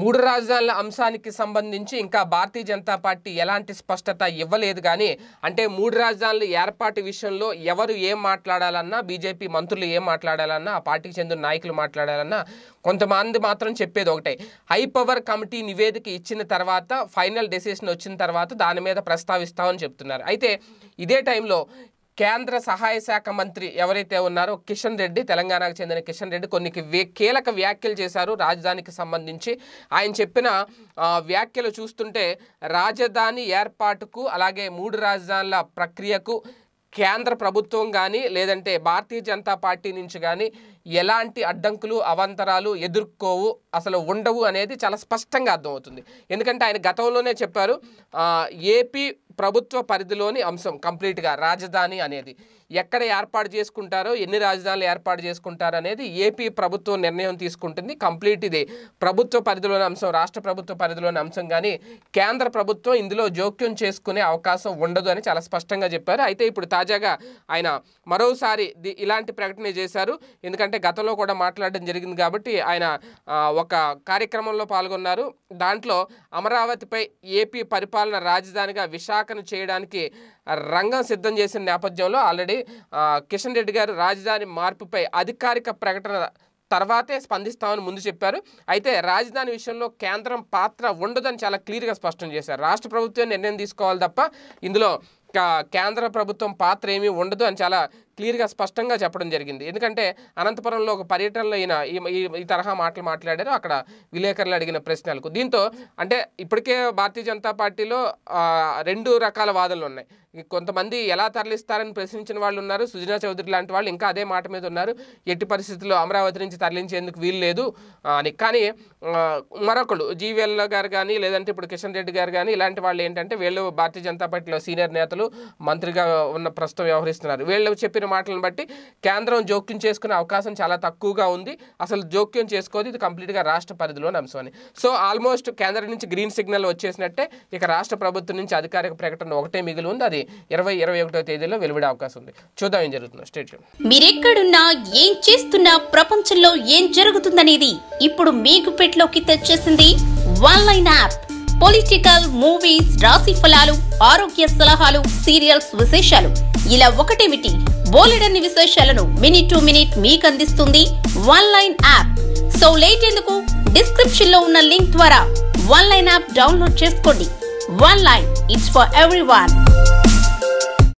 మూడు రాజధానుల అంశానికి సంబంధించి ఇంకా భారతీయ జనతా పార్టీ ఎలాంటి స్పష్టత ఇవ్వలేదు కానీ అంటే మూడు రాజధానుల ఏర్పాటు విషయంలో ఎవరు ఏం మాట్లాడాలన్నా బీజేపీ మంత్రులు ఏం మాట్లాడాలన్నా ఆ పార్టీకి చెందిన నాయకులు మాట్లాడాలన్నా కొంతమంది మాత్రం చెప్పేది ఒకటే హై పవర్ కమిటీ నివేదిక ఇచ్చిన తర్వాత ఫైనల్ డెసిషన్ వచ్చిన తర్వాత దాని మీద ప్రస్తావిస్తామని చెప్తున్నారు అయితే ఇదే టైంలో కేంద్ర సహాయ శాఖ మంత్రి ఎవరైతే ఉన్నారో కిషన్ రెడ్డి తెలంగాణకు చెందిన కిషన్ రెడ్డి కొన్ని వే- కీలక వ్యాఖ్యలు చేశారు రాజధానికి సంబంధించి ఆయన చెప్పిన ఆ, వ్యాఖ్యలు చూస్తుంటే రాజధాని ఏర్పాటుకు అలాగే మూడు రాజధానుల ప్రక్రియకు కేంద్ర ప్రభుత్వం కానీ లేదంటే భారతీయ జనతా పార్టీ నుంచి కానీ ఎలాంటి అడ్డంకులు అవాంతరాలు ఎదుర్కోవు అసలు ఉండవు అనేది చాలా స్పష్టంగా అర్థమవుతుంది ఎందుకంటే ఆయన గతంలోనే చెప్పారు ఆ, ఏపీ ప్రభుత్వ పరిధిలోని అంశం కంప్లీట్గా రాజధాని అనేది ఎక్కడ ఏర్పాటు చేసుకుంటారో ఎన్ని రాజధానులు ఏర్పాటు చేసుకుంటారో అనేది ఏపీ ప్రభుత్వం నిర్ణయం తీసుకుంటుంది కంప్లీట్ ఇది ప్రభుత్వ పరిధిలోని అంశం రాష్ట్ర ప్రభుత్వ పరిధిలోని అంశం కానీ కేంద్ర ప్రభుత్వం ఇందులో జోక్యం చేసుకునే అవకాశం ఉండదు అని చాలా స్పష్టంగా చెప్పారు అయితే ఇప్పుడు తాజాగా ఆయన మరోసారి ది- ఇలాంటి ప్రకటన చేశారు ఎందుకంటే గతంలో కూడా మాట్లాడడం జరిగింది కాబట్టి ఆయన ఆ, ఒక కార్యక్రమంలో పాల్గొన్నారు దాంట్లో అమరావతిపై ఏపీ పరిపాలన రాజధానిగా విశాఖను చేయడానికి రంగం సిద్ధం చేసిన నేపథ్యంలో ఆల్రెడీ ఆ, కిషన్ రెడ్డి గారు రాజధాని మార్పుపై అధికారిక ప్రకటన తర్వాతే స్పందిస్తామని ముందు చెప్పారు అయితే రాజధాని విషయంలో కేంద్రం పాత్ర ఉండదని చాలా క్లియర్గా స్పష్టం చేశారు రాష్ట్ర ప్రభుత్వం నిర్ణయం తీసుకోవాలి తప్ప ఇందులో కా- కేంద్ర ప్రభుత్వం పాత్ర ఏమీ ఉండదు అని చాలా క్లియర్గా స్పష్టంగా చెప్పడం జరిగింది ఎందుకంటే అనంతపురంలో ఒక పర్యటనలో ఈయన ఈ ఈ- ఈ తరహా మాటలు మాట్లాడారు అక్కడ విలేకరులు అడిగిన ప్రశ్నలకు దీంతో అంటే ఇప్పటికే భారతీయ జనతా పార్టీలో ఆ, రెండు రకాల వాదనలు ఉన్నాయి ఈ కొంతమంది ఎలా తరలిస్తారని ప్రశ్నించిన వాళ్ళు ఉన్నారు సుజనా చౌదరి లాంటి వాళ్ళు ఇంకా అదే మాట మీద ఉన్నారు ఎట్టి పరిస్థితుల్లో అమరావతి నుంచి తరలించేందుకు వీలు లేదు ఆ, అని కానీ ఆ, మరొకళ్ళు జీవీఎల్ గారు కానీ లేదంటే ఇప్పుడు కిషన్ రెడ్డి గారు కానీ ఇలాంటి వాళ్ళు ఏంటంటే వీళ్ళు భారతీయ జనతా పార్టీలో సీనియర్ నేతలు మంత్రిగా ఉన్న ప్రస్తుతం వ్యవహరిస్తున్నారు వీళ్ళు చెప్పిన మాటలను బట్టి కేంద్రం జోక్యం చేసుకునే అవకాశం చాలా తక్కువగా ఉంది అసలు జోక్యం చేసుకోదు ఇది కంప్లీట్గా రాష్ట్ర పరిధిలోని అంశం అని సో ఆల్మోస్ట్ కేంద్రం నుంచి గ్రీన్ సిగ్నల్ వచ్చేసినట్టే ఇక రాష్ట్ర ప్రభుత్వం నుంచి అధికారిక ప్రకటన ఒకటే మిగిలి ఉంది అది ఇరవై ఇరవై ఒకటో తేదీలో వెలువడే అవకాశం ఉంది చూద్దాం ఏం జరుగుతుందో స్టేట్ మీరెక్కడున్నా ఏం చేస్తున్నా ప్రపంచంలో ఏం జరుగుతుందనేది ఇప్పుడు మీ గుప్పెట్లోకి తెచ్చేసింది one line app political movies రాశి ఫలాలు ఆరోగ్య సలహాలు సీరియల్స్ విశేషాలు ఇలా ఒకటేమిటి బోలెడన్ని విశేషాలను మినిట్ టు మినిట్ మీకు అందిస్తుంది one line app so late ఎందుకు డిస్క్రిప్షన్ లో ఉన్న లింక్ ద్వారా వన్ లైన్ యాప్ డౌన్లోడ్ చేసుకోండి one line it's for every